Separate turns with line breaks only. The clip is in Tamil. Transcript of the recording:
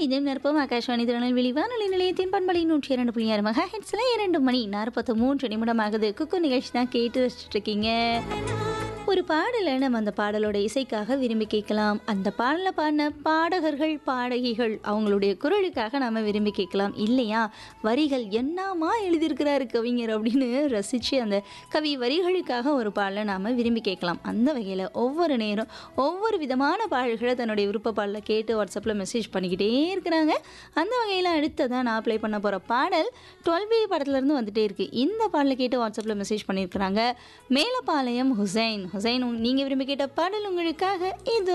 இதயம் நிற்பம் ஆகாஷ்வாணி திருநெல்வேலி வானொலி நிலையத்தின் பண்பலை நூற்றி இரண்டு புள்ளி ஆறு மகா ஹெட்ஸில் இரண்டு மணி நாற்பத்து மூன்று நிமிடம் ஆகுது குக்கு நிகழ்ச்சி தான் கேட்டு வச்சுட்டு இருக்கீங்க ஒரு பாடலை நம்ம அந்த பாடலோட இசைக்காக விரும்பி கேட்கலாம் அந்த பாடலை பாடின பாடகர்கள் பாடகிகள் அவங்களுடைய குரலுக்காக நம்ம விரும்பி கேட்கலாம் இல்லையா வரிகள் என்னமா எழுதியிருக்கிறாரு கவிஞர் அப்படின்னு ரசித்து அந்த கவி வரிகளுக்காக ஒரு பாடலை நாம் விரும்பி கேட்கலாம் அந்த வகையில் ஒவ்வொரு நேரம் ஒவ்வொரு விதமான பாடல்களை தன்னுடைய விருப்ப பாடலை கேட்டு வாட்ஸ்அப்பில் மெசேஜ் பண்ணிக்கிட்டே இருக்கிறாங்க அந்த வகையில் அடுத்ததாக நான் ப்ளே பண்ண போகிற பாடல் டுவெல் பி படத்துலேருந்து வந்துட்டே இருக்குது இந்த பாடலை கேட்டு வாட்ஸ்அப்பில் மெசேஜ் பண்ணியிருக்கிறாங்க மேலப்பாளையம் ஹுசைன் ஹுசைன் நீங்கள் விரும்பி கேட்ட பாடல் உங்களுக்காக இது